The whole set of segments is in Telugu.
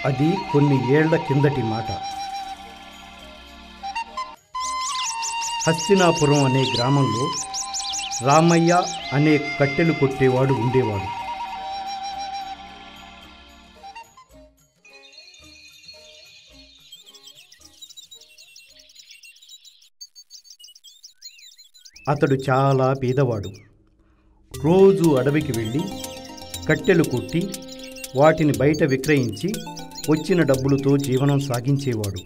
అది కొన్ని ఏళ్ల కిందటి మాట హస్తినాపురం అనే గ్రామంలో రామయ్య అనే కట్టెలు కొట్టేవాడు ఉండేవాడు అతడు చాలా పేదవాడు రోజు అడవికి వెళ్ళి కట్టెలు కొట్టి వాటిని బయట విక్రయించి వచ్చిన డబ్బులతో జీవనం సాగించేవాడు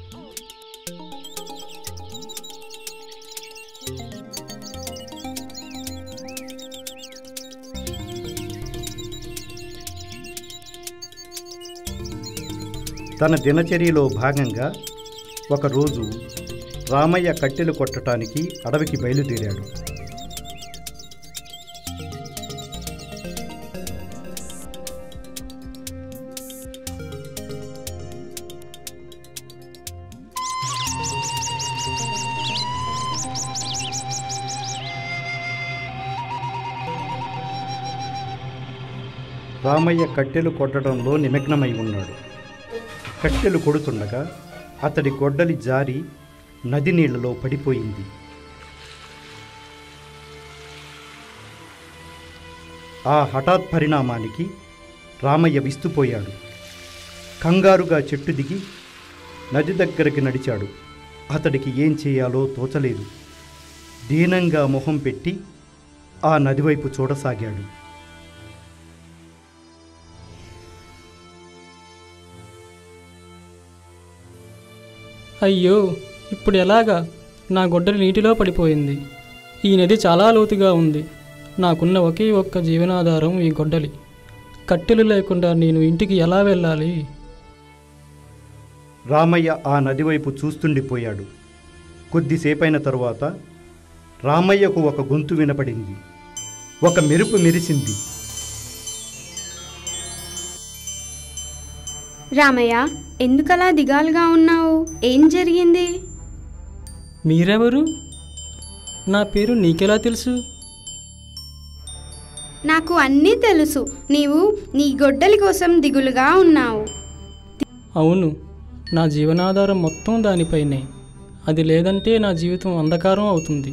తన దినచర్యలో భాగంగా ఒకరోజు రామయ్య కట్టెలు కొట్టడానికి అడవికి బయలుదేరాడు రామయ్య కట్టెలు కొట్టడంలో నిమగ్నమై ఉన్నాడు కట్టెలు కొడుతుండగా అతడి గొడ్డలి జారి నది నీళ్లలో పడిపోయింది ఆ హఠాత్ పరిణామానికి రామయ్య విస్తుపోయాడు కంగారుగా చెట్టు దిగి నది దగ్గరికి నడిచాడు అతడికి ఏం చేయాలో తోచలేదు దీనంగా మొహం పెట్టి ఆ నదివైపు చూడసాగాడు అయ్యో ఇప్పుడు ఎలాగా నా గొడ్డలి నీటిలో పడిపోయింది ఈ నది చాలా లోతుగా ఉంది నాకున్న ఒకే ఒక్క జీవనాధారం ఈ గొడ్డలి కట్టెలు లేకుండా నేను ఇంటికి ఎలా వెళ్ళాలి రామయ్య ఆ నది వైపు చూస్తుండిపోయాడు కొద్దిసేపైన తరువాత రామయ్యకు ఒక గొంతు వినపడింది ఒక మెరుపు మెరిసింది రామయ్య ఎందుకలా దిగాలుగా ఉన్నావు ఏం జరిగింది మీరెవరు నా పేరు నీకెలా తెలుసు నాకు అన్నీ తెలుసు నీవు నీ గొడ్డలి కోసం దిగులుగా ఉన్నావు అవును నా జీవనాధారం మొత్తం దానిపైనే అది లేదంటే నా జీవితం అంధకారం అవుతుంది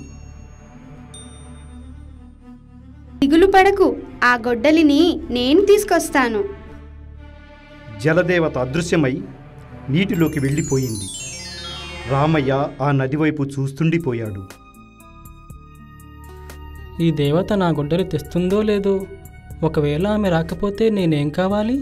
దిగులు పడకు ఆ గొడ్డలిని నేను తీసుకొస్తాను జలదేవత అదృశ్యమై నీటిలోకి వెళ్ళిపోయింది రామయ్య ఆ నది వైపు చూస్తుండిపోయాడు ఈ దేవత నా గొడ్డలి తెస్తుందో లేదో ఒకవేళ ఆమె రాకపోతే నేనేం కావాలి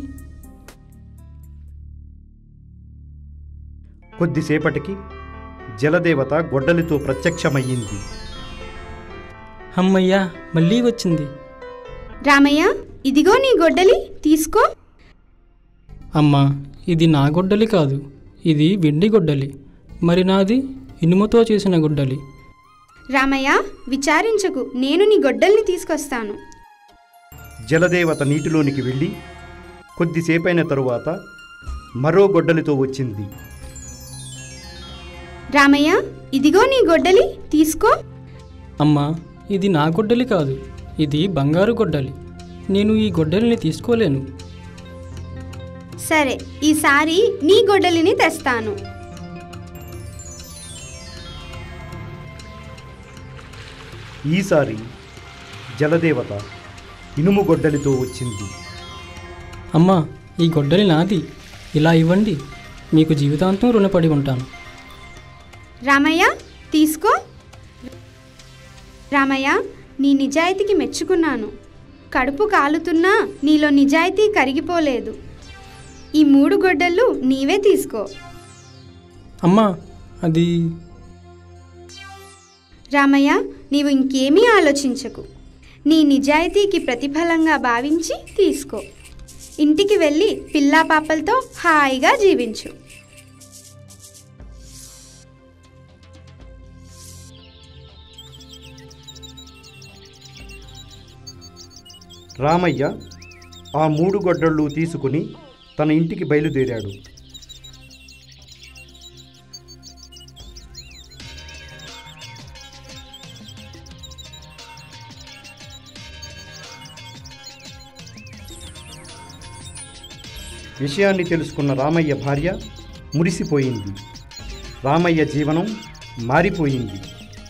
కొద్దిసేపటికి జలదేవత గొడ్డలితో ప్రత్యక్షమయ్యింది అమ్మయ్యా మళ్ళీ వచ్చింది రామయ్య ఇదిగో నీ గొడ్డలి తీసుకో అమ్మా ఇది నా గొడ్డలి కాదు ఇది వెండి గొడ్డలి మరి నాది ఇనుముతో చేసిన గొడ్డలి రామయ్య విచారించకు నేను నీ గొడ్డల్ని తీసుకొస్తాను జలదేవత నీటిలోనికి వెళ్ళి కొద్దిసేపైన తరువాత మరో గొడ్డలితో వచ్చింది రామయ్య ఇదిగో నీ గొడ్డలి తీసుకో అమ్మా ఇది నా గొడ్డలి కాదు ఇది బంగారు గొడ్డలి నేను ఈ గొడ్డలిని తీసుకోలేను సరే ఈసారి నీ గొడ్డలిని తెస్తాను ఈసారి జలదేవత ఇనుము గొడ్డలితో వచ్చింది అమ్మా ఈ గొడ్డలి నాది ఇలా ఇవ్వండి మీకు జీవితాంతం రుణపడి ఉంటాను రామయ్య తీసుకో రామయ్య నీ నిజాయితీకి మెచ్చుకున్నాను కడుపు కాలుతున్నా నీలో నిజాయితీ కరిగిపోలేదు ఈ మూడు గొడ్డళ్ళు నీవే తీసుకో అమ్మా అది రామయ్య నీవు ఇంకేమీ ఆలోచించకు నీ నిజాయితీకి ప్రతిఫలంగా భావించి తీసుకో ఇంటికి వెళ్ళి పిల్లా పాపలతో హాయిగా జీవించు రామయ్య ఆ మూడు గొడ్డళ్ళు తీసుకుని తన ఇంటికి బయలుదేరాడు విషయాన్ని తెలుసుకున్న రామయ్య భార్య మురిసిపోయింది రామయ్య జీవనం మారిపోయింది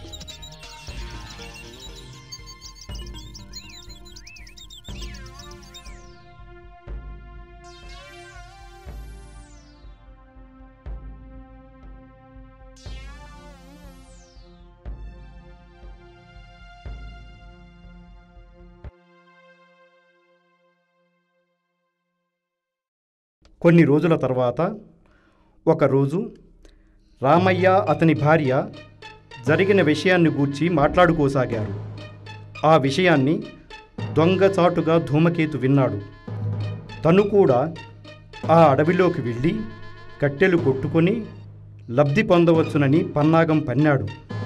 కొన్ని రోజుల తర్వాత ఒకరోజు రామయ్య అతని భార్య జరిగిన విషయాన్ని గూర్చి మాట్లాడుకోసాగారు ఆ విషయాన్ని దొంగచాటుగా ధూమకేతు విన్నాడు తను కూడా ఆ అడవిలోకి వెళ్ళి కట్టెలు కొట్టుకొని లబ్ధి పొందవచ్చునని పన్నాగం పన్నాడు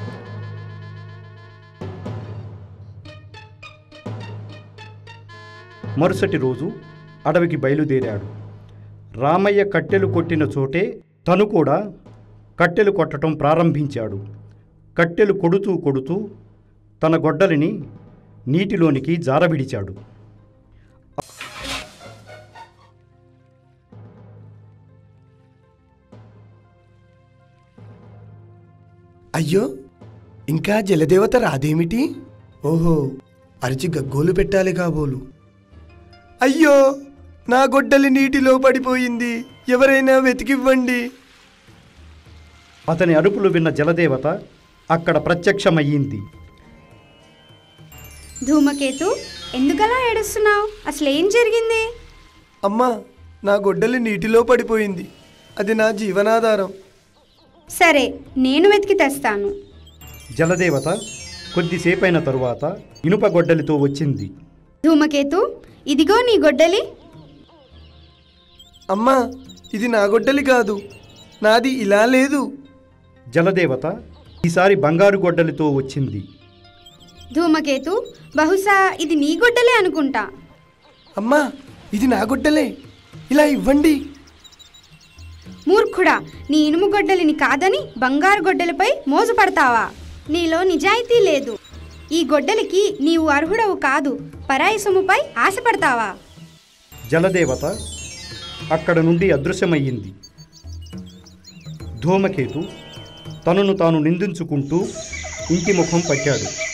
మరుసటి రోజు అడవికి బయలుదేరాడు రామయ్య కట్టెలు కొట్టిన చోటే తను కూడా కట్టెలు కొట్టడం ప్రారంభించాడు కట్టెలు కొడుతూ కొడుతూ తన గొడ్డలిని నీటిలోనికి జారవిడిచాడు అయ్యో ఇంకా జలదేవత రాదేమిటి ఓహో అరిచి గగ్గోలు పెట్టాలి కాబోలు అయ్యో నా గొడ్డలి నీటిలో పడిపోయింది ఎవరైనా వెతికివ్వండి అతని అరుపులు విన్న జలదేవత అక్కడ ప్రత్యక్షమయ్యింది ధూమకేతు ఎందుకలా ఏడుస్తున్నావు అసలు ఏం జరిగింది అమ్మా నా గొడ్డలి నీటిలో పడిపోయింది అది నా జీవనాధారం సరే నేను వెతికి తెస్తాను జలదేవత కొద్దిసేపైన తరువాత ఇనుప గొడ్డలితో వచ్చింది ధూమకేతు ఇదిగో నీ గొడ్డలి అమ్మా ఇది నా గొడ్డలి కాదు నాది ఇలా లేదు జలదేవత ఈసారి బంగారు గొడ్డలితో వచ్చింది ధూమకేతు బహుశా ఇది నీ గొడ్డలే అనుకుంటా అమ్మా ఇది నా గొడ్డలే ఇలా ఇవ్వండి మూర్ఖుడా నీ ఇనుము గొడ్డలిని కాదని బంగారు గొడ్డలిపై మోజుపడతావా నీలో నిజాయితీ లేదు ఈ గొడ్డలికి నీవు అర్హుడవు కాదు పరాయి సొమ్ముపై ఆశపడతావా జలదేవత అక్కడ నుండి అదృశ్యమయ్యింది ధూమకేతు తనను తాను నిందించుకుంటూ ఇంటి ముఖం పట్టాడు